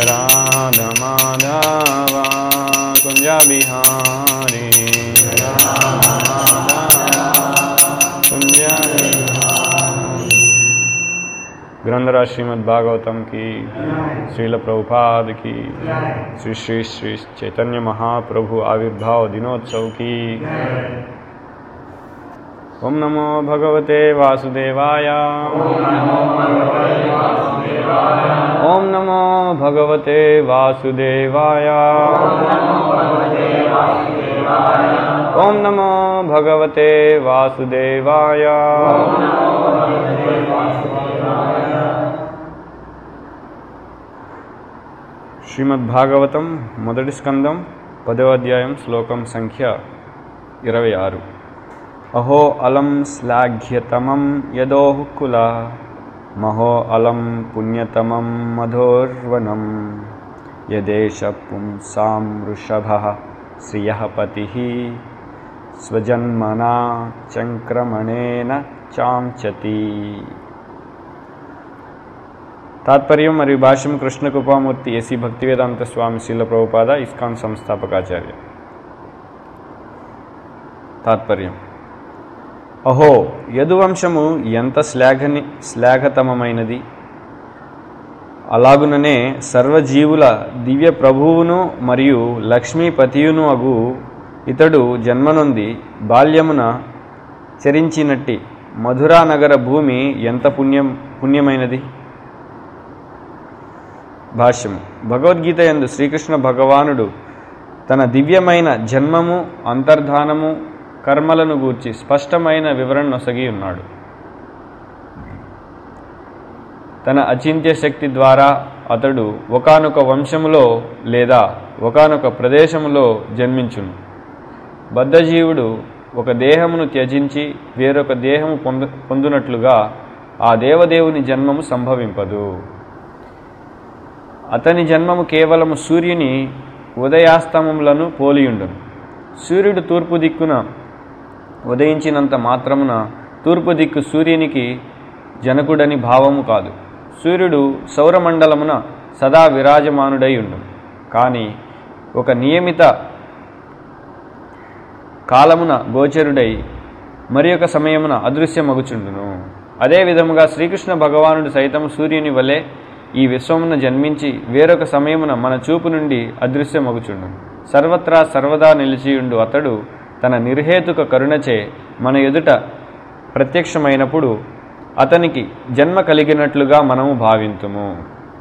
राधा माधव कुञ्ज बिहारी कुञ्ज ग्रंथराज श्रीमद् भागवतम की श्रील प्रभुपाद की श्री श्री श्री चैतन्य महाप्रभु आविर्भाव दिनोत्सव की ओम नमो भगवते वासुदेवाय ओम नमो भगवते वासुदेवाय ओम नमो भगवते वासुदेवाय శ్రీమద్భాగవతం మొదటి స్కందం పదవ అధ్యాయం శ్లోకం సంఖ్య ఇరవై ఆరు అహో అలం శ్లాఘ్యతమం యదోహుకుల మహో అలం పుణ్యతమం మధోర్వనం యదేశ పుంసాం వృషభ శ్రియ పతి స్వజన్మనా చంక్రమణేన చాంచతి తాత్పర్యం మరియు భాష్యం కృష్ణ కృపామూర్తి ఎసి భక్తివేదాంత స్వామి శీల ప్రభుపాద ఇస్కాన్ సంస్థాపకాచార్య తాత్పర్యం అహో యదువంశము ఎంత శ్లాఘని శ్లాఘతమమైనది అలాగుననే సర్వజీవుల దివ్య ప్రభువును మరియు లక్ష్మీపతియును అగు ఇతడు జన్మనొంది బాల్యమున చరించినట్టి మధురానగర భూమి ఎంత పుణ్యం పుణ్యమైనది భాష్యము భగవద్గీత యందు శ్రీకృష్ణ భగవానుడు తన దివ్యమైన జన్మము అంతర్ధానము కర్మలను గూర్చి స్పష్టమైన వివరణ నొసగి ఉన్నాడు తన అచింత్య శక్తి ద్వారా అతడు ఒకనొక వంశములో లేదా ఒకనొక ప్రదేశములో జన్మించును బద్ధజీవుడు ఒక దేహమును త్యజించి వేరొక దేహము పొంద పొందునట్లుగా ఆ దేవదేవుని జన్మము సంభవింపదు అతని జన్మము కేవలము సూర్యుని ఉదయాస్తమములను పోలియుండును సూర్యుడు తూర్పు దిక్కున ఉదయించినంత మాత్రమున తూర్పు దిక్కు సూర్యునికి జనకుడని భావము కాదు సూర్యుడు సౌరమండలమున సదా విరాజమానుడై ఉండు కానీ ఒక నియమిత కాలమున గోచరుడై మరి ఒక సమయమున అదృశ్యమగుచుండును అదే విధముగా శ్రీకృష్ణ భగవానుడు సైతము సూర్యుని వలె ఈ విశ్వమున జన్మించి వేరొక సమయమున మన చూపు నుండి అదృశ్యమగుచుండు సర్వత్రా సర్వదా నిలిచియుండు అతడు తన నిర్హేతుక కరుణచే మన ఎదుట ప్రత్యక్షమైనప్పుడు అతనికి జన్మ కలిగినట్లుగా మనము భావింతుము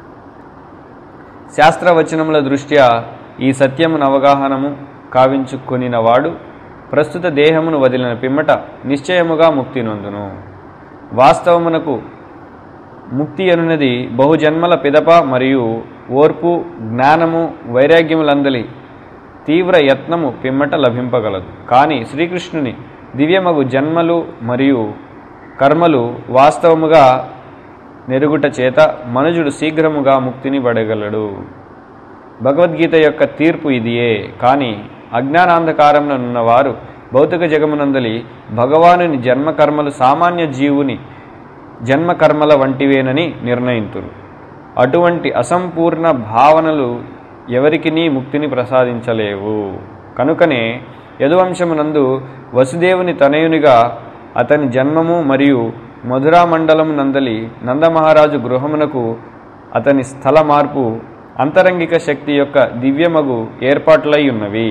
శాస్త్రవచనముల దృష్ట్యా ఈ సత్యమును అవగాహనము కావించుకొనినవాడు ప్రస్తుత దేహమును వదిలిన పిమ్మట నిశ్చయముగా ముక్తి నొందును వాస్తవమునకు ముక్తి అనున్నది బహుజన్మల పిదప మరియు ఓర్పు జ్ఞానము వైరాగ్యములందలి తీవ్ర యత్నము పిమ్మట లభింపగలదు కానీ శ్రీకృష్ణుని దివ్యమగు జన్మలు మరియు కర్మలు వాస్తవముగా నెరుగుట చేత మనుజుడు శీఘ్రముగా ముక్తిని పడగలడు భగవద్గీత యొక్క తీర్పు ఇదియే కానీ అజ్ఞానాంధకారంలో ఉన్నవారు భౌతిక జగమునందలి భగవానుని జన్మకర్మలు సామాన్య జీవుని జన్మకర్మల వంటివేనని నిర్ణయింతురు అటువంటి అసంపూర్ణ భావనలు ఎవరికినీ ముక్తిని ప్రసాదించలేవు కనుకనే యదువంశమునందు వసుదేవుని తనయునిగా అతని జన్మము మరియు మధురామండలము నందలి నందమహారాజు గృహమునకు అతని స్థల మార్పు అంతరంగిక శక్తి యొక్క దివ్యమగు ఏర్పాట్లై ఉన్నవి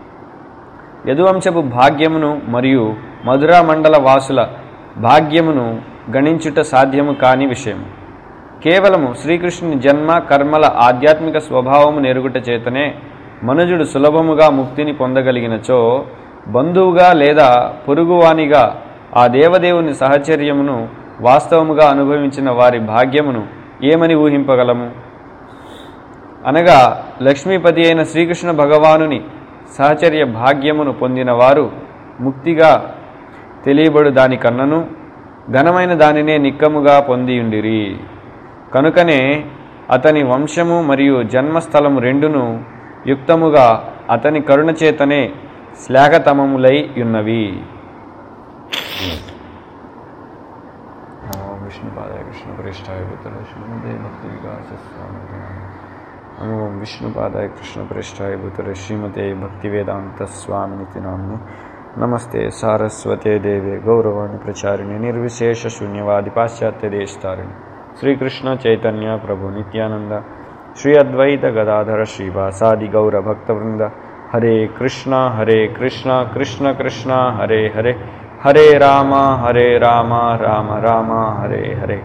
యదువంశపు భాగ్యమును మరియు మధురామండల వాసుల భాగ్యమును గణించుట సాధ్యము కాని విషయం కేవలము శ్రీకృష్ణుని జన్మ కర్మల ఆధ్యాత్మిక స్వభావము నెరుగుట చేతనే మనుజుడు సులభముగా ముక్తిని పొందగలిగినచో బంధువుగా లేదా పొరుగువానిగా ఆ దేవదేవుని సహచర్యమును వాస్తవముగా అనుభవించిన వారి భాగ్యమును ఏమని ఊహింపగలము అనగా లక్ష్మీపతి అయిన శ్రీకృష్ణ భగవానుని సహచర్య భాగ్యమును పొందినవారు ముక్తిగా తెలియబడు దాని కన్నను ఘనమైన దానినే నిక్కముగా పొందియుండిరి కనుకనే అతని వంశము మరియు జన్మస్థలము రెండును యుక్తముగా అతని కరుణచేతనే శ్లాఘతమములై ఉన్నవి విష్ణుపాదాయ కృష్ణ ప్రేష్టాయ భక్తి వికాస స్వామి విష్ణుపాదాయ కృష్ణప్రేష్టాయ భూతర శ్రీమతే భక్తివేదాంతస్వామినితి నామ్ని నమస్తే సారస్వతే దేవే గౌరవాణి ప్రచారిణి నిర్విశేష శూన్యవాది పాశ్చాత్య దేశతారిణి శ్రీకృష్ణ చైతన్య ప్రభు నిత్యానంద శ్రీ అద్వైత గదాధర శ్రీవాసాది గౌర భక్తవృంద హరే కృష్ణ హరే కృష్ణ కృష్ణ కృష్ణ హరే హరే హరే రామ హరే రామ రామ రామ హరే హరే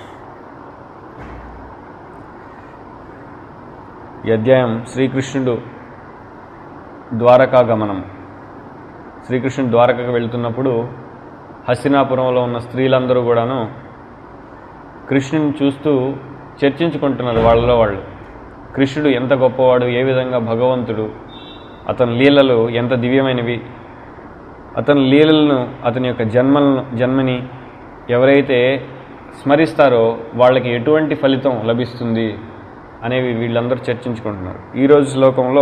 ఈ అధ్యాయం శ్రీకృష్ణుడు ద్వారకా గమనం శ్రీకృష్ణుడు ద్వారకకు వెళ్తున్నప్పుడు హస్తినాపురంలో ఉన్న స్త్రీలందరూ కూడాను కృష్ణుని చూస్తూ చర్చించుకుంటున్నారు వాళ్ళలో వాళ్ళు కృష్ణుడు ఎంత గొప్పవాడు ఏ విధంగా భగవంతుడు అతని లీలలు ఎంత దివ్యమైనవి అతని లీలలను అతని యొక్క జన్మలను జన్మని ఎవరైతే స్మరిస్తారో వాళ్ళకి ఎటువంటి ఫలితం లభిస్తుంది అనేవి వీళ్ళందరూ చర్చించుకుంటున్నారు ఈరోజు శ్లోకంలో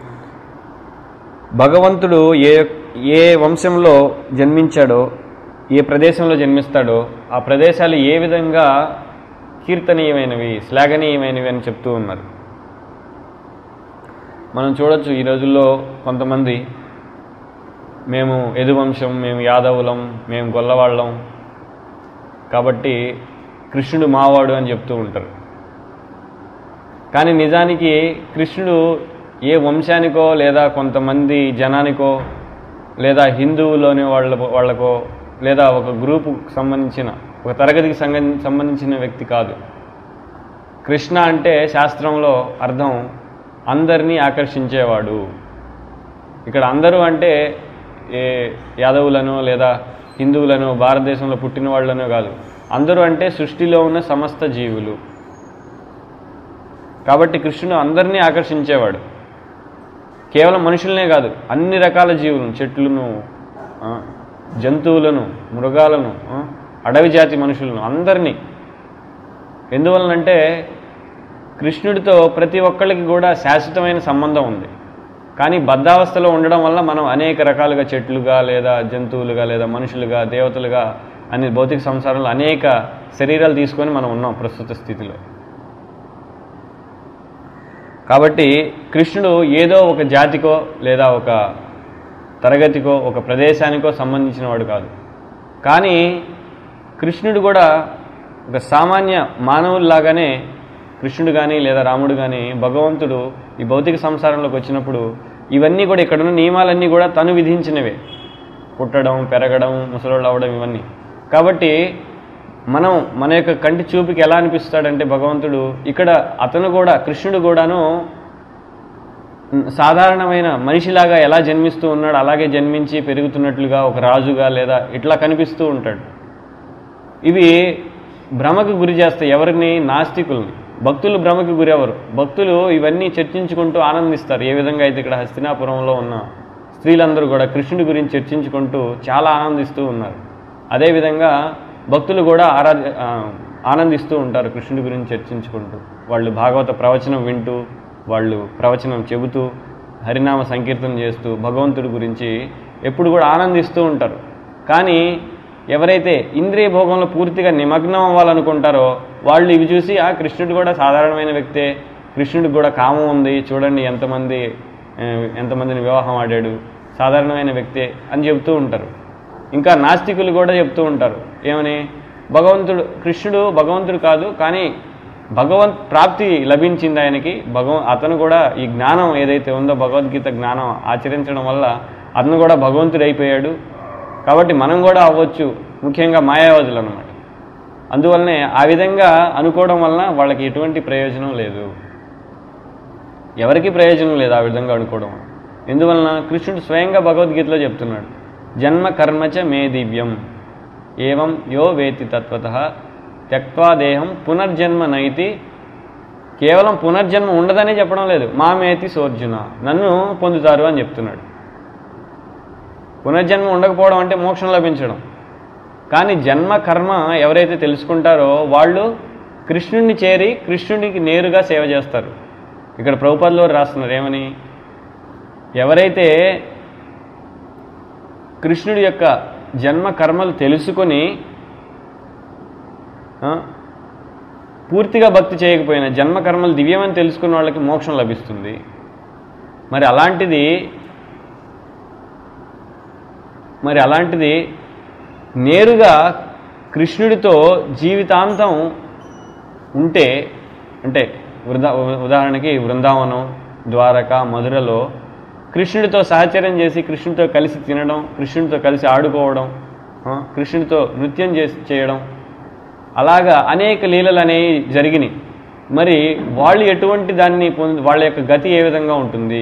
భగవంతుడు ఏ ఏ వంశంలో జన్మించాడో ఏ ప్రదేశంలో జన్మిస్తాడో ఆ ప్రదేశాలు ఏ విధంగా కీర్తనీయమైనవి శ్లాఘనీయమైనవి అని చెప్తూ ఉన్నారు మనం చూడొచ్చు ఈ రోజుల్లో కొంతమంది మేము యదువంశం మేము యాదవులం మేము గొల్లవాళ్ళం కాబట్టి కృష్ణుడు మావాడు అని చెప్తూ ఉంటారు కానీ నిజానికి కృష్ణుడు ఏ వంశానికో లేదా కొంతమంది జనానికో లేదా హిందువులోని వాళ్ళ వాళ్ళకో లేదా ఒక గ్రూపుకు సంబంధించిన ఒక తరగతికి సంగ- సంబంధించిన వ్యక్తి కాదు కృష్ణ అంటే శాస్త్రంలో అర్థం అందరినీ ఆకర్షించేవాడు ఇక్కడ అందరూ అంటే ఏ యాదవులను లేదా హిందువులను భారతదేశంలో పుట్టిన వాళ్ళనో కాదు అందరూ అంటే సృష్టిలో ఉన్న సమస్త జీవులు కాబట్టి కృష్ణుడు అందరినీ ఆకర్షించేవాడు కేవలం మనుషులనే కాదు అన్ని రకాల జీవులను చెట్లను ఆ, జంతువులను మృగాలను ఆ, అడవి జాతి మనుషులను అందరినీ ఎందువలనంటే కృష్ణుడితో ప్రతి ఒక్కళ్ళకి కూడా శాశ్వతమైన సంబంధం ఉంది కానీ బద్ధావస్థలో ఉండడం వల్ల మనం అనేక రకాలుగా చెట్లుగా లేదా జంతువులుగా లేదా మనుషులుగా దేవతలుగా అనే భౌతిక సంసారంలో అనేక శరీరాలు తీసుకొని మనం ఉన్నాం ప్రస్తుత స్థితిలో కాబట్టి కృష్ణుడు ఏదో ఒక జాతికో లేదా ఒక తరగతికో ఒక ప్రదేశానికో సంబంధించిన వాడు కాదు కానీ కృష్ణుడు కూడా ఒక సామాన్య మానవుల్లాగానే కృష్ణుడు కానీ లేదా రాముడు కానీ భగవంతుడు ఈ భౌతిక సంసారంలోకి వచ్చినప్పుడు ఇవన్నీ కూడా ఇక్కడున్న నియమాలన్నీ కూడా తను విధించినవే పుట్టడం పెరగడం ముసలోళ్ళు అవ్వడం ఇవన్నీ కాబట్టి మనం మన యొక్క కంటి చూపుకి ఎలా అనిపిస్తాడంటే భగవంతుడు ఇక్కడ అతను కూడా కృష్ణుడు కూడాను సాధారణమైన మనిషిలాగా ఎలా జన్మిస్తూ ఉన్నాడు అలాగే జన్మించి పెరుగుతున్నట్లుగా ఒక రాజుగా లేదా ఇట్లా కనిపిస్తూ ఉంటాడు ఇవి భ్రమకు గురి చేస్తాయి ఎవరిని నాస్తికుల్ని భక్తులు భ్రమకు గురెవరు భక్తులు ఇవన్నీ చర్చించుకుంటూ ఆనందిస్తారు ఏ విధంగా అయితే ఇక్కడ హస్తినాపురంలో ఉన్న స్త్రీలందరూ కూడా కృష్ణుడి గురించి చర్చించుకుంటూ చాలా ఆనందిస్తూ ఉన్నారు అదేవిధంగా భక్తులు కూడా ఆరాధ ఆ, ఆనందిస్తూ ఉంటారు కృష్ణుడి గురించి చర్చించుకుంటూ వాళ్ళు భాగవత ప్రవచనం వింటూ వాళ్ళు ప్రవచనం చెబుతూ హరినామ సంకీర్తన చేస్తూ భగవంతుడి గురించి ఎప్పుడు కూడా ఆనందిస్తూ ఉంటారు కానీ ఎవరైతే ఇంద్రియ భోగంలో పూర్తిగా నిమగ్నం అవ్వాలనుకుంటారో వాళ్ళు ఇవి చూసి ఆ కృష్ణుడు కూడా సాధారణమైన వ్యక్తే కృష్ణుడికి కూడా కామం ఉంది చూడండి ఎంతమంది ఆ, ఎంతమందిని వివాహం ఆడాడు సాధారణమైన వ్యక్తే అని చెబుతూ ఉంటారు ఇంకా నాస్తికులు కూడా చెప్తూ ఉంటారు ఏమని భగవంతుడు కృష్ణుడు భగవంతుడు కాదు కానీ భగవంత్ ప్రాప్తి లభించింది ఆయనకి భగవ అతను కూడా ఈ జ్ఞానం ఏదైతే ఉందో భగవద్గీత జ్ఞానం ఆచరించడం వల్ల అతను కూడా భగవంతుడు అయిపోయాడు కాబట్టి మనం కూడా అవ్వచ్చు ముఖ్యంగా మాయావాదులు అనమాట అందువల్లనే ఆ విధంగా అనుకోవడం వలన వాళ్ళకి ఎటువంటి ప్రయోజనం లేదు ఎవరికి ప్రయోజనం లేదు ఆ విధంగా అనుకోవడం వలన. ఎందువలన కృష్ణుడు స్వయంగా భగవద్గీతలో చెప్తున్నాడు జన్మ కర్మచ మే దివ్యం ఏవం యో వేతి తత్వత త్యక్వా దేహం పునర్జన్మ నైతి కేవలం పునర్జన్మ ఉండదని చెప్పడం లేదు మామేతి సోర్జున నన్ను పొందుతారు అని చెప్తున్నాడు పునర్జన్మ ఉండకపోవడం అంటే మోక్షం లభించడం కానీ జన్మ కర్మ ఎవరైతే తెలుసుకుంటారో వాళ్ళు కృష్ణుడిని చేరి కృష్ణుడికి నేరుగా సేవ చేస్తారు ఇక్కడ ప్రభుపదిలో రాస్తున్నారు ఏమని ఎవరైతే కృష్ణుడి యొక్క జన్మ కర్మలు తెలుసుకొని ఆ, పూర్తిగా భక్తి చేయకపోయినా జన్మ కర్మలు దివ్యమని తెలుసుకున్న వాళ్ళకి మోక్షం లభిస్తుంది మరి అలాంటిది మరి అలాంటిది నేరుగా కృష్ణుడితో జీవితాంతం ఉంటే అంటే వృందా ఉదాహరణకి బృందావనం ద్వారక మధురలో కృష్ణుడితో సహచర్యం చేసి కృష్ణుడితో కలిసి తినడం కృష్ణుడితో కలిసి ఆడుకోవడం ఆ, కృష్ణుడితో నృత్యం చేసి చేయడం అలాగా అనేక లీలలు అనేవి జరిగినాయి మరి వాళ్ళు ఎటువంటి దాన్ని పొంది వాళ్ళ యొక్క గతి ఏ విధంగా ఉంటుంది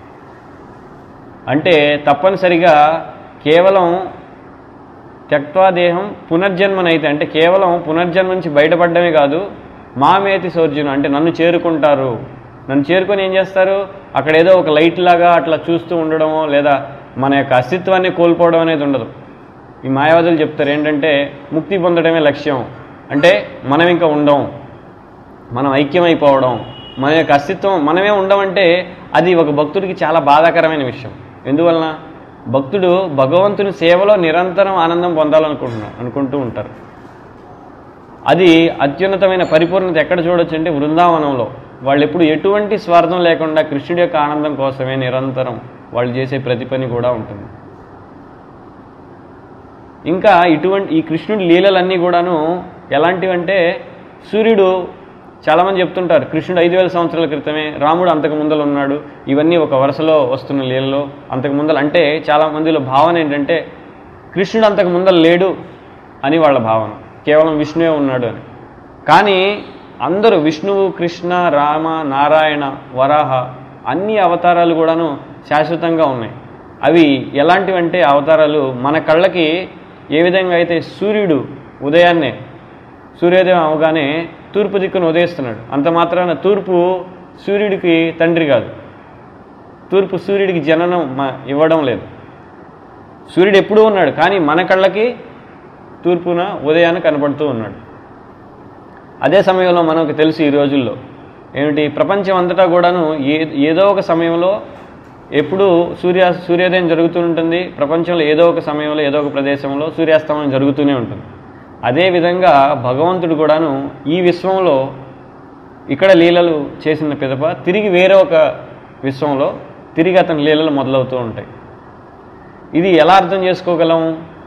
అంటే తప్పనిసరిగా కేవలం త్యక్వా దేహం పునర్జన్మనైతే అంటే కేవలం పునర్జన్మ నుంచి బయటపడడమే కాదు మామేతి సౌర్జును అంటే నన్ను చేరుకుంటారు నన్ను చేరుకొని ఏం చేస్తారు అక్కడ ఏదో ఒక లైట్ లాగా అట్లా చూస్తూ ఉండడమో లేదా మన యొక్క అస్తిత్వాన్ని కోల్పోవడం అనేది ఉండదు ఈ మాయావాదులు చెప్తారు ఏంటంటే ముక్తి పొందడమే లక్ష్యం అంటే మనం ఇంకా ఉండం మనం ఐక్యమైపోవడం మన యొక్క అస్తిత్వం మనమే ఉండమంటే అది ఒక భక్తుడికి చాలా బాధాకరమైన విషయం ఎందువలన భక్తుడు భగవంతుని సేవలో నిరంతరం ఆనందం పొందాలనుకుంటున్నాడు అనుకుంటూ ఉంటారు అది అత్యున్నతమైన పరిపూర్ణత ఎక్కడ చూడొచ్చు అంటే బృందావనంలో వాళ్ళు ఎప్పుడు ఎటువంటి స్వార్థం లేకుండా కృష్ణుడి యొక్క ఆనందం కోసమే నిరంతరం వాళ్ళు చేసే ప్రతి పని కూడా ఉంటుంది ఇంకా ఇటువంటి ఈ కృష్ణుడి లీలలన్నీ కూడాను ఎలాంటివంటే సూర్యుడు చాలామంది చెప్తుంటారు కృష్ణుడు ఐదు వేల సంవత్సరాల క్రితమే రాముడు అంతకు ముందల ఉన్నాడు ఇవన్నీ ఒక వరుసలో వస్తున్న లీలలో అంతకు ముందల అంటే చాలా మందిలో భావన ఏంటంటే కృష్ణుడు అంతకు ముందల లేడు అని వాళ్ళ భావన కేవలం విష్ణువే ఉన్నాడు అని కానీ అందరూ విష్ణువు కృష్ణ రామ నారాయణ వరాహ అన్ని అవతారాలు కూడాను శాశ్వతంగా ఉన్నాయి అవి ఎలాంటివంటే అవతారాలు మన కళ్ళకి ఏ విధంగా అయితే సూర్యుడు ఉదయాన్నే సూర్యోదయం అవగానే తూర్పు దిక్కును ఉదయిస్తున్నాడు అంత మాత్రాన తూర్పు సూర్యుడికి తండ్రి కాదు తూర్పు సూర్యుడికి జననం మ- ఇవ్వడం లేదు సూర్యుడు ఎప్పుడూ ఉన్నాడు కానీ మన కళ్ళకి తూర్పున ఉదయాన్ని కనపడుతూ ఉన్నాడు అదే సమయంలో మనకు తెలుసు ఈ రోజుల్లో ఏమిటి ప్రపంచం అంతటా కూడాను ఏ ఏదో ఒక సమయంలో ఎప్పుడు సూర్య సూర్యోదయం జరుగుతూ ఉంటుంది ప్రపంచంలో ఏదో ఒక సమయంలో ఏదో ఒక ప్రదేశంలో సూర్యాస్తమయం జరుగుతూనే ఉంటుంది అదేవిధంగా భగవంతుడు కూడాను ఈ విశ్వంలో ఇక్కడ లీలలు చేసిన పిదప తిరిగి వేరే ఒక విశ్వంలో తిరిగి అతని లీలలు మొదలవుతూ ఉంటాయి ఇది ఎలా అర్థం చేసుకోగలం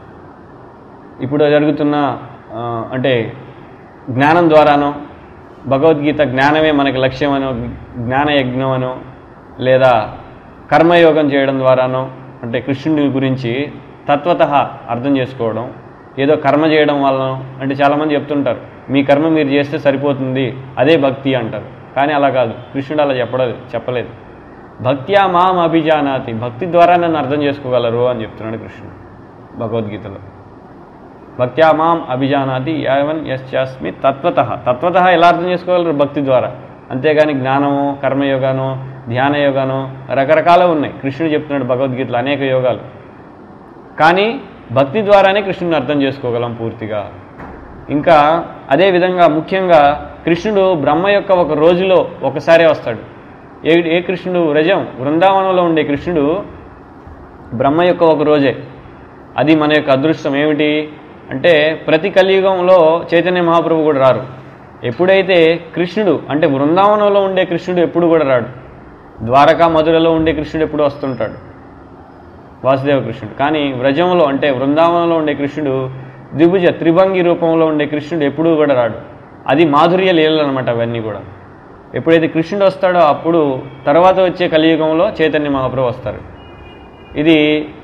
ఇప్పుడు జరుగుతున్న ఆ, అంటే జ్ఞానం ద్వారానో భగవద్గీత జ్ఞానమే మనకి లక్ష్యమనో జ్ఞాన యజ్ఞం అనో లేదా కర్మయోగం చేయడం ద్వారానో అంటే కృష్ణుడి గురించి తత్వత అర్థం చేసుకోవడం ఏదో కర్మ చేయడం వలన అంటే చాలామంది చెప్తుంటారు మీ కర్మ మీరు చేస్తే సరిపోతుంది అదే భక్తి అంటారు కానీ అలా కాదు కృష్ణుడు అలా చెప్పలేదు చెప్పలేదు భక్త్యా మాం అభిజానాతి భక్తి ద్వారా నన్ను అర్థం చేసుకోగలరు అని చెప్తున్నాడు కృష్ణుడు భగవద్గీతలో భక్త్యా మాం అభిజానాతి యావన్ యశ్చాస్మి తత్వత తత్వత ఎలా అర్థం చేసుకోగలరు భక్తి ద్వారా అంతేగాని జ్ఞానము కర్మయోగానో ధ్యాన యోగానో రకరకాలు ఉన్నాయి కృష్ణుడు చెప్తున్నాడు భగవద్గీతలో అనేక యోగాలు కానీ భక్తి ద్వారానే కృష్ణుని అర్థం చేసుకోగలం పూర్తిగా ఇంకా అదే విధంగా ముఖ్యంగా కృష్ణుడు బ్రహ్మ యొక్క ఒక రోజులో ఒకసారే వస్తాడు ఏ ఏ కృష్ణుడు రజం బృందావనంలో ఉండే కృష్ణుడు బ్రహ్మ యొక్క ఒక రోజే అది మన యొక్క అదృష్టం ఏమిటి అంటే ప్రతి కలియుగంలో చైతన్య మహాప్రభు కూడా రారు ఎప్పుడైతే కృష్ణుడు అంటే బృందావనంలో ఉండే కృష్ణుడు ఎప్పుడు కూడా రాడు ద్వారకా మధురలో ఉండే కృష్ణుడు ఎప్పుడు వస్తుంటాడు వాసుదేవ కృష్ణుడు కానీ వ్రజంలో అంటే బృందావనంలో ఉండే కృష్ణుడు ద్విభుజ త్రిభంగి రూపంలో ఉండే కృష్ణుడు ఎప్పుడూ కూడా రాడు అది మాధుర్య లీలలు అనమాట అవన్నీ కూడా ఎప్పుడైతే కృష్ణుడు వస్తాడో అప్పుడు తర్వాత వచ్చే కలియుగంలో చైతన్య మహాప్రభు వస్తారు ఇది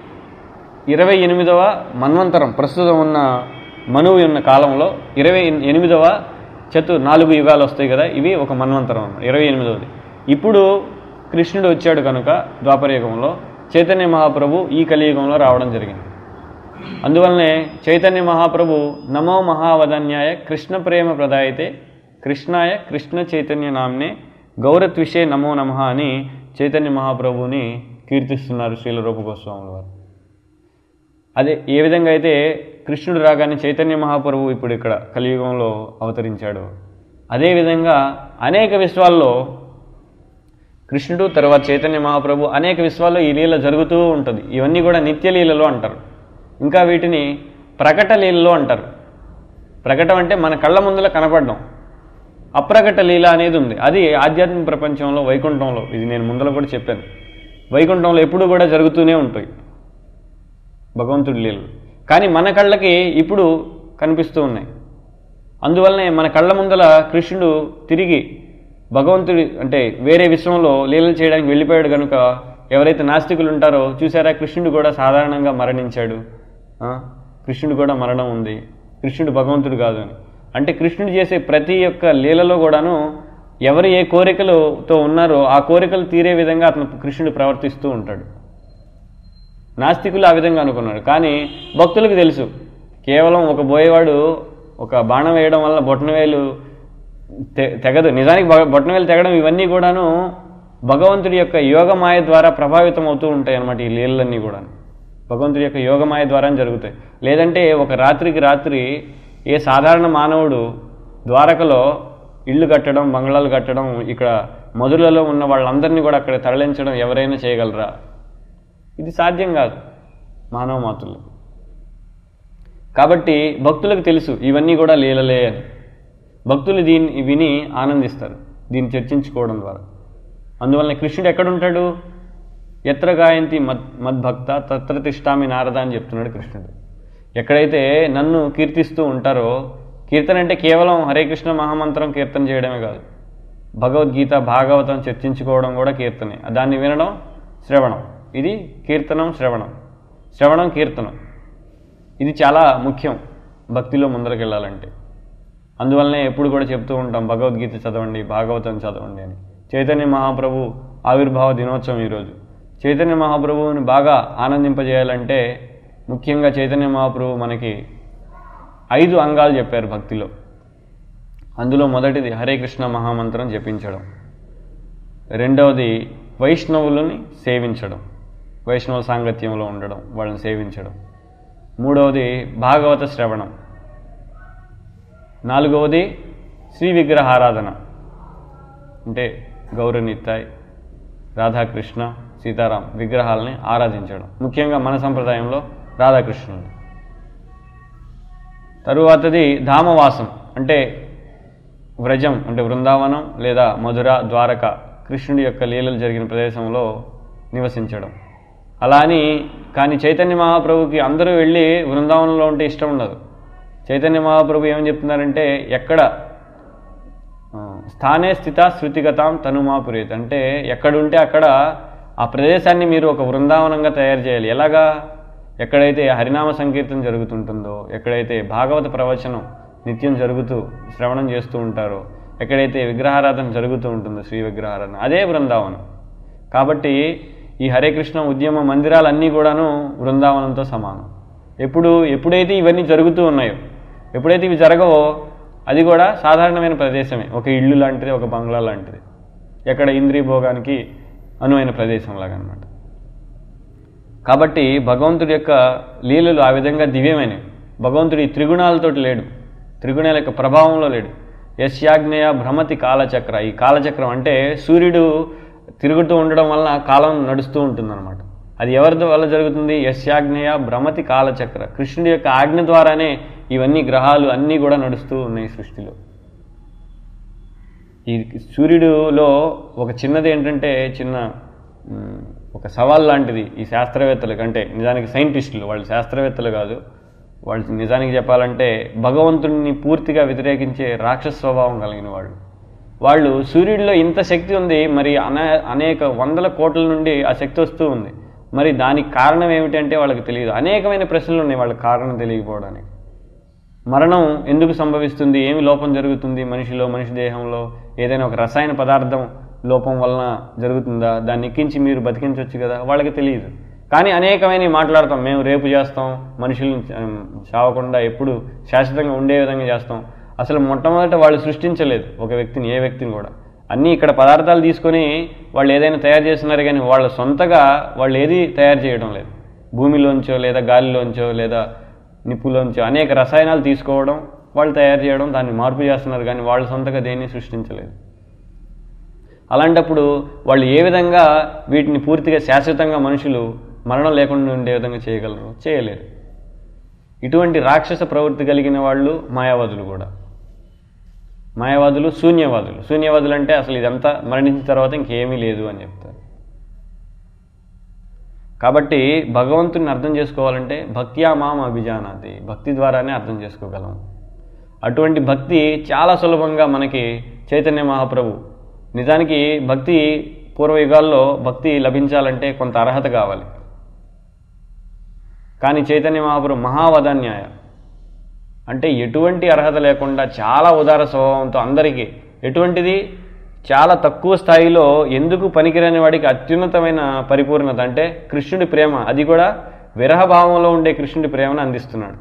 ఇరవై ఎనిమిదవ మన్వంతరం ప్రస్తుతం ఉన్న మనువు ఉన్న కాలంలో ఇరవై ఎనిమిదవ చతు నాలుగు యుగాలు వస్తాయి కదా ఇవి ఒక మన్వంతరం అన్నమాట ఇరవై ఎనిమిదవది ఇప్పుడు కృష్ణుడు వచ్చాడు కనుక ద్వాపర యుగంలో చైతన్య మహాప్రభు ఈ కలియుగంలో రావడం జరిగింది అందువల్లనే చైతన్య మహాప్రభు నమో మహావదన్యాయ కృష్ణ ప్రేమ ప్రదాయతే కృష్ణాయ కృష్ణ చైతన్య నామ్నే గౌరత్విషే నమో నమః అని చైతన్య మహాప్రభుని కీర్తిస్తున్నారు శ్రీల రూప గోస్వాముల వారు అదే ఏ విధంగా అయితే కృష్ణుడు రాగానే చైతన్య మహాప్రభు ఇప్పుడు ఇక్కడ కలియుగంలో అవతరించాడు అదేవిధంగా అనేక విశ్వాల్లో కృష్ణుడు తర్వాత చైతన్య మహాప్రభు అనేక విశ్వాల్లో ఈ లీల జరుగుతూ ఉంటుంది ఇవన్నీ కూడా నిత్య లీలలో అంటారు ఇంకా వీటిని ప్రకట లీలలో అంటారు ప్రకటం అంటే మన కళ్ళ ముందుల కనపడడం అప్రకట లీల అనేది ఉంది అది ఆధ్యాత్మిక ప్రపంచంలో వైకుంఠంలో ఇది నేను ముందర కూడా చెప్పాను వైకుంఠంలో ఎప్పుడూ కూడా జరుగుతూనే ఉంటాయి భగవంతుడి లీలలు కానీ మన కళ్ళకి ఇప్పుడు కనిపిస్తూ ఉన్నాయి అందువల్లనే మన కళ్ళ ముందల కృష్ణుడు తిరిగి భగవంతుడి అంటే వేరే విశ్వంలో లీలలు చేయడానికి వెళ్ళిపోయాడు కనుక ఎవరైతే నాస్తికులు ఉంటారో చూసారా కృష్ణుడు కూడా సాధారణంగా మరణించాడు ఆ? కృష్ణుడు కూడా మరణం ఉంది కృష్ణుడు భగవంతుడు కాదు అని అంటే కృష్ణుడు చేసే ప్రతి ఒక్క లీలలో కూడాను ఎవరు ఏ కోరికలతో ఉన్నారో ఆ కోరికలు తీరే విధంగా అతను కృష్ణుడు ప్రవర్తిస్తూ ఉంటాడు నాస్తికులు ఆ విధంగా అనుకున్నాడు కానీ భక్తులకు తెలుసు కేవలం ఒక బోయేవాడు ఒక బాణం వేయడం వల్ల బొట్టనవేలు తె- తెగదు నిజానికి బ- బొట్టనవేలు తెగడం ఇవన్నీ కూడాను భగవంతుడి యొక్క యోగమాయ ద్వారా ప్రభావితం అవుతూ ఉంటాయి అన్నమాట ఈ లీలలన్నీ కూడా భగవంతుడి యొక్క యోగమాయ ద్వారా జరుగుతాయి లేదంటే ఒక రాత్రికి రాత్రి ఏ సాధారణ మానవుడు ద్వారకలో ఇళ్ళు కట్టడం బంగ్లాలు కట్టడం ఇక్కడ మధురలో ఉన్న వాళ్ళందరినీ కూడా అక్కడ తరలించడం ఎవరైనా చేయగలరా ఇది సాధ్యం కాదు మానవ మాతృలు కాబట్టి భక్తులకు తెలుసు ఇవన్నీ కూడా లీలలే అని భక్తులు దీన్ని విని ఆనందిస్తారు దీన్ని చర్చించుకోవడం ద్వారా అందువలన కృష్ణుడు ఎక్కడుంటాడు ఎత్ర గాయంతి మద్ మద్భక్త తత్ర తిష్టామి నారద అని చెప్తున్నాడు కృష్ణుడు ఎక్కడైతే నన్ను కీర్తిస్తూ ఉంటారో కీర్తన అంటే కేవలం హరే కృష్ణ మహామంత్రం కీర్తన చేయడమే కాదు భగవద్గీత భాగవతం చర్చించుకోవడం కూడా కీర్తనే దాన్ని వినడం శ్రవణం ఇది కీర్తనం శ్రవణం శ్రవణం కీర్తనం ఇది చాలా ముఖ్యం భక్తిలో ముందరకెళ్ళాలంటే అందువల్లనే ఎప్పుడు కూడా చెప్తూ ఉంటాం భగవద్గీత చదవండి భాగవతం చదవండి అని చైతన్య మహాప్రభు ఆవిర్భావ దినోత్సవం ఈరోజు చైతన్య మహాప్రభువుని బాగా ఆనందింపజేయాలంటే ముఖ్యంగా చైతన్య మహాప్రభు మనకి ఐదు అంగాలు చెప్పారు భక్తిలో అందులో మొదటిది హరే కృష్ణ మహామంత్రం జపించడం రెండవది వైష్ణవులని సేవించడం వైష్ణవ సాంగత్యంలో ఉండడం వాళ్ళని సేవించడం మూడవది భాగవత శ్రవణం నాలుగవది శ్రీ విగ్రహారాధన అంటే గౌరనిత్తాయ్ రాధాకృష్ణ సీతారాం విగ్రహాలని ఆరాధించడం ముఖ్యంగా మన సంప్రదాయంలో రాధాకృష్ణుని తరువాతది ధామవాసం అంటే వ్రజం అంటే బృందావనం లేదా మధుర ద్వారక కృష్ణుడి యొక్క లీలలు జరిగిన ప్రదేశంలో నివసించడం అలా అని కానీ చైతన్య మహాప్రభుకి అందరూ వెళ్ళి బృందావనంలో ఉంటే ఇష్టం ఉండదు చైతన్య మహాప్రభు ఏమని చెప్తున్నారంటే ఎక్కడ ఆ, స్థానే స్థిత శృతిగతాం తనుమాపురేత్ అంటే ఎక్కడుంటే అక్కడ ఆ ప్రదేశాన్ని మీరు ఒక బృందావనంగా తయారు చేయాలి ఎలాగా ఎక్కడైతే హరినామ సంకీర్తన జరుగుతుంటుందో ఎక్కడైతే భాగవత ప్రవచనం నిత్యం జరుగుతూ శ్రవణం చేస్తూ ఉంటారో ఎక్కడైతే విగ్రహారాధన జరుగుతూ ఉంటుందో శ్రీ విగ్రహారాధన అదే బృందావనం కాబట్టి ఈ హరే కృష్ణ ఉద్యమ మందిరాలన్నీ కూడాను బృందావనంతో సమానం ఎప్పుడు ఎప్పుడైతే ఇవన్నీ జరుగుతూ ఉన్నాయో ఎప్పుడైతే ఇవి జరగవో అది కూడా సాధారణమైన ప్రదేశమే ఒక ఇల్లు లాంటిది ఒక బంగ్లా లాంటిది ఎక్కడ ఇంద్రియ భోగానికి అనువైన ప్రదేశం లాగా అనమాట కాబట్టి భగవంతుడి యొక్క లీలలు ఆ విధంగా దివ్యమైనవి భగవంతుడి త్రిగుణాలతోటి లేడు త్రిగుణాల యొక్క ప్రభావంలో లేడు యశ్యాగ్నేయ భ్రమతి కాలచక్ర ఈ కాలచక్రం అంటే సూర్యుడు తిరుగుతూ ఉండడం వలన కాలం నడుస్తూ ఉంటుందన్నమాట అది ఎవరి వల్ల జరుగుతుంది యశ్యాగ్నేయ భ్రమతి కాలచక్ర కృష్ణుడి యొక్క ఆజ్ఞ ద్వారానే ఇవన్నీ గ్రహాలు అన్నీ కూడా నడుస్తూ ఉన్నాయి సృష్టిలో ఈ సూర్యుడిలో ఒక చిన్నది ఏంటంటే చిన్న మ్, ఒక సవాల్ లాంటిది ఈ శాస్త్రవేత్తలకు అంటే నిజానికి సైంటిస్టులు వాళ్ళు శాస్త్రవేత్తలు కాదు వాళ్ళు నిజానికి చెప్పాలంటే భగవంతుడిని పూర్తిగా వ్యతిరేకించే రాక్షస స్వభావం కలిగిన వాళ్ళు వాళ్ళు సూర్యుడిలో ఇంత శక్తి ఉంది మరి అనే అనేక వందల కోట్ల నుండి ఆ శక్తి వస్తూ ఉంది మరి దానికి కారణం ఏమిటంటే వాళ్ళకి తెలియదు అనేకమైన ప్రశ్నలు ఉన్నాయి వాళ్ళకి కారణం తెలియకపోవడానికి మరణం ఎందుకు సంభవిస్తుంది ఏమి లోపం జరుగుతుంది మనిషిలో మనిషి దేహంలో ఏదైనా ఒక రసాయన పదార్థం లోపం వలన జరుగుతుందా దాన్ని ఎక్కించి మీరు బతికించవచ్చు కదా వాళ్ళకి తెలియదు కానీ అనేకమైన మాట్లాడతాం మేము రేపు చేస్తాం మనుషులను ఉమ్, చావకుండా ఎప్పుడు శాశ్వతంగా ఉండే విధంగా చేస్తాం అసలు మొట్టమొదట వాళ్ళు సృష్టించలేదు ఒక వ్యక్తిని ఏ వ్యక్తిని కూడా అన్నీ ఇక్కడ పదార్థాలు తీసుకొని వాళ్ళు ఏదైనా తయారు చేస్తున్నారు కానీ వాళ్ళ సొంతగా వాళ్ళు ఏది తయారు చేయడం లేదు భూమిలోంచో లేదా గాలిలోంచో లేదా నిప్పులోంచో అనేక రసాయనాలు తీసుకోవడం వాళ్ళు తయారు చేయడం దాన్ని మార్పు చేస్తున్నారు కానీ వాళ్ళు సొంతగా దేన్ని సృష్టించలేదు అలాంటప్పుడు వాళ్ళు ఏ విధంగా వీటిని పూర్తిగా శాశ్వతంగా మనుషులు మరణం లేకుండా ఉండే విధంగా చేయగలరు చేయలేరు ఇటువంటి రాక్షస ప్రవృత్తి కలిగిన వాళ్ళు మాయావాదులు కూడా మాయావాదులు శూన్యవాదులు శూన్యవాదులు అంటే అసలు ఇదంతా మరణించిన తర్వాత ఇంకేమీ లేదు అని చెప్తారు కాబట్టి భగవంతుని అర్థం చేసుకోవాలంటే భక్త్యా మాం అభిజానాతి భక్తి ద్వారానే అర్థం చేసుకోగలం అటువంటి భక్తి చాలా సులభంగా మనకి చైతన్య మహాప్రభు నిజానికి భక్తి పూర్వయుగాల్లో భక్తి లభించాలంటే కొంత అర్హత కావాలి కానీ చైతన్య మహాప్రభు మహావదాన్యాయ అంటే ఎటువంటి అర్హత లేకుండా చాలా ఉదార స్వభావంతో అందరికీ ఎటువంటిది చాలా తక్కువ స్థాయిలో ఎందుకు పనికిరాని వాడికి అత్యున్నతమైన పరిపూర్ణత అంటే కృష్ణుడి ప్రేమ అది కూడా విరహభావంలో ఉండే కృష్ణుడి ప్రేమను అందిస్తున్నాడు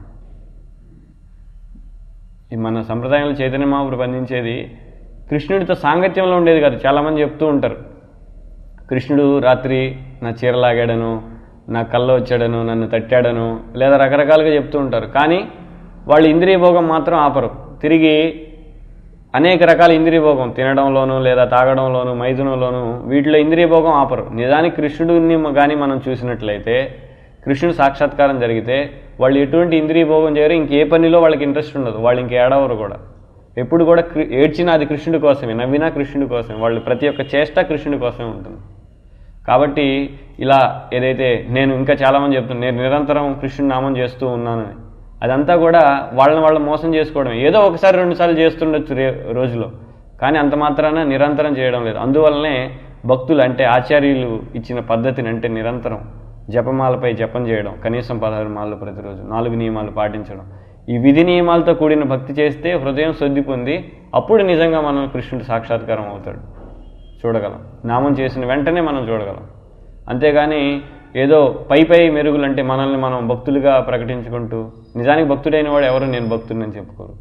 ఈ మన సంప్రదాయంలో చైతన్య మహాప్రభు అందించేది కృష్ణుడితో సాంగత్యంలో ఉండేది కాదు చాలామంది చెప్తూ ఉంటారు కృష్ణుడు రాత్రి నా చీర లాగాడను నా కల్లో వచ్చాడను నన్ను తట్టాడను లేదా రకరకాలుగా చెప్తూ ఉంటారు కానీ వాళ్ళు ఇంద్రియ భోగం మాత్రం ఆపరు తిరిగి అనేక రకాల ఇంద్రియ భోగం తినడంలోనూ లేదా తాగడంలోనూ మైథునంలోనూ వీటిలో ఇంద్రియ భోగం ఆపరు నిజానికి కృష్ణుడిని కానీ మనం చూసినట్లయితే కృష్ణుడు సాక్షాత్కారం జరిగితే వాళ్ళు ఎటువంటి ఇంద్రియ భోగం చేయరు ఇంకే పనిలో వాళ్ళకి ఇంట్రెస్ట్ ఉండదు వాళ్ళు ఇంక ఏడవరు కూడా ఎప్పుడు కూడా కృ- ఏడ్చినా అది కృష్ణుడి కోసమే నవ్వినా కృష్ణుడి కోసమే వాళ్ళు ప్రతి ఒక్క చేష్ట కృష్ణుడి కోసమే ఉంటుంది కాబట్టి ఇలా ఏదైతే నేను ఇంకా చాలామంది చెప్తున్నాను నేను నిరంతరం కృష్ణుడి నామం చేస్తూ ఉన్నానని అదంతా కూడా వాళ్ళని వాళ్ళు మోసం చేసుకోవడం ఏదో ఒకసారి రెండుసార్లు చేస్తుండొచ్చు రే రోజులో కానీ అంత మాత్రాన నిరంతరం చేయడం లేదు అందువల్లనే భక్తులు అంటే ఆచార్యులు ఇచ్చిన పద్ధతిని అంటే నిరంతరం జపమాలపై జపం చేయడం కనీసం పదహారు మాలలు ప్రతిరోజు నాలుగు నియమాలు పాటించడం ఈ విధి నియమాలతో కూడిన భక్తి చేస్తే హృదయం శుద్ధి పొంది అప్పుడు నిజంగా మనం కృష్ణుడు సాక్షాత్కారం అవుతాడు చూడగలం నామం చేసిన వెంటనే మనం చూడగలం అంతేగాని ఏదో పై పై మెరుగులు అంటే మనల్ని మనం భక్తులుగా ప్రకటించుకుంటూ నిజానికి భక్తుడైన వాడు ఎవరు నేను భక్తుడిని చెప్పుకోరు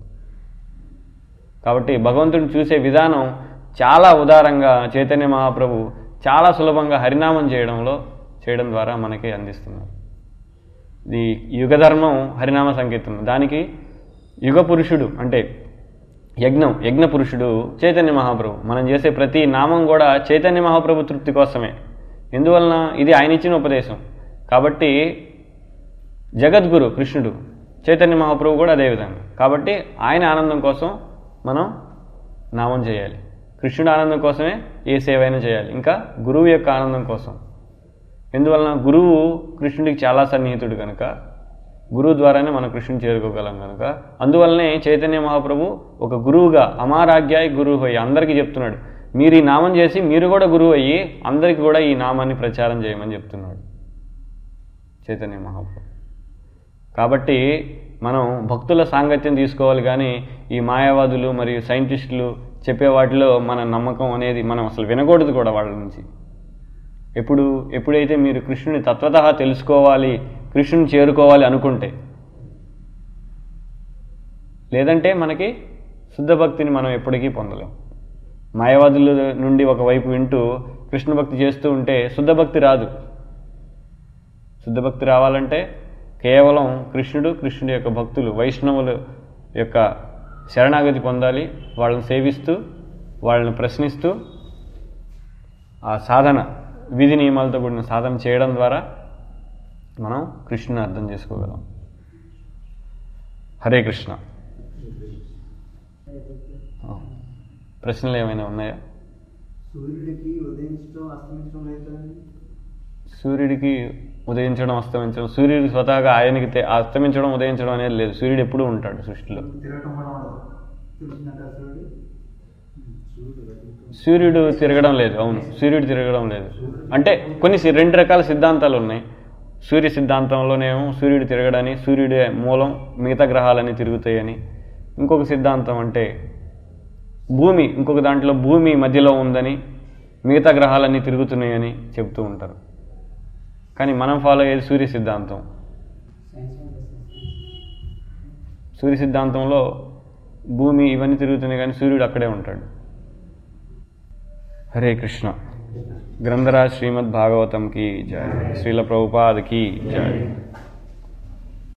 కాబట్టి భగవంతుడిని చూసే విధానం చాలా ఉదారంగా చైతన్య మహాప్రభు చాలా సులభంగా హరినామం చేయడంలో చేయడం ద్వారా మనకి అందిస్తున్నారు ఇది యుగధర్మం హరినామ సంకీర్తనం దానికి యుగ పురుషుడు అంటే యజ్ఞం యజ్ఞ పురుషుడు చైతన్య మహాప్రభు మనం చేసే ప్రతి నామం కూడా చైతన్య మహాప్రభు తృప్తి కోసమే ఎందువలన ఇది ఆయన ఇచ్చిన ఉపదేశం కాబట్టి జగద్గురు కృష్ణుడు చైతన్య మహాప్రభు కూడా అదేవిధంగా కాబట్టి ఆయన ఆనందం కోసం మనం నామం చేయాలి కృష్ణుడు ఆనందం కోసమే ఏ సేవ అయినా చేయాలి ఇంకా గురువు యొక్క ఆనందం కోసం ఎందువలన గురువు కృష్ణుడికి చాలా సన్నిహితుడు కనుక గురువు ద్వారానే మనం కృష్ణుని చేరుకోగలం కనుక అందువల్లనే చైతన్య మహాప్రభు ఒక గురువుగా అమారాజ్యాయ గురువు అయ్యి అందరికీ చెప్తున్నాడు మీరు ఈ నామం చేసి మీరు కూడా గురువు అయ్యి అందరికీ కూడా ఈ నామాన్ని ప్రచారం చేయమని చెప్తున్నాడు చైతన్య మహాప్రభు కాబట్టి మనం భక్తుల సాంగత్యం తీసుకోవాలి కానీ ఈ మాయావాదులు మరియు సైంటిస్టులు చెప్పే వాటిలో మన నమ్మకం అనేది మనం అసలు వినకూడదు కూడా వాళ్ళ నుంచి ఎప్పుడు ఎప్పుడైతే మీరు కృష్ణుని తత్వత తెలుసుకోవాలి కృష్ణుని చేరుకోవాలి అనుకుంటే లేదంటే మనకి శుద్ధ భక్తిని మనం ఎప్పటికీ పొందలేం మాయవాదుల నుండి ఒకవైపు వింటూ కృష్ణ భక్తి చేస్తూ ఉంటే శుద్ధ భక్తి రాదు శుద్ధ భక్తి రావాలంటే కేవలం కృష్ణుడు కృష్ణుడి యొక్క భక్తులు వైష్ణవుల యొక్క శరణాగతి పొందాలి వాళ్ళని సేవిస్తూ వాళ్ళని ప్రశ్నిస్తూ ఆ సాధన విధి నియమాలతో కూడిన సాధన చేయడం ద్వారా మనం కృష్ణుని అర్థం చేసుకోగలం హరే కృష్ణ ఆ. ప్రశ్నలు ఏమైనా ఉన్నాయా సూర్యుడికి ఉదయించడం అస్తమించడం లేదు కదండి సూర్యుడికి ఉదయించడం అస్తమించడం సూర్యుడికి స్వతహాగా ఆయనకి తె- అస్తమించడం ఉదయించడం అనేది లేదు సూర్యుడు ఎప్పుడూ ఉంటాడు సృష్టిలో తిరగటం కూడా ఉండదు తెలిసిందంట సూర్యుడు సూర్యుడు వెతుకుతూ సూర్యుడు తిరగడం లేదు అవును సూర్యుడు తిరగడం లేదు అంటే కొన్ని సి- రెండు రకాల సిద్ధాంతాలు ఉన్నాయి సూర్య సిద్ధాంతంలోనేమో సూర్యుడు తిరగడని సూర్యుడే మూలం మిగతా గ్రహాలని తిరుగుతాయని ఇంకొక సిద్ధాంతం అంటే భూమి ఇంకొక దాంట్లో భూమి మధ్యలో ఉందని మిగతా గ్రహాలన్నీ తిరుగుతున్నాయని చెప్తూ ఉంటారు కానీ మనం ఫాలో అయ్యేది సూర్య సిద్ధాంతం సూర్య సిద్ధాంతంలో భూమి ఇవన్నీ తిరుగుతున్నాయి కానీ సూర్యుడు అక్కడే ఉంటాడు హరే కృష్ణ గ్రంథరాజ్ శ్రీమద్ భాగవతం కి జయ శ్రీల ప్రభుపాద్ కి జయ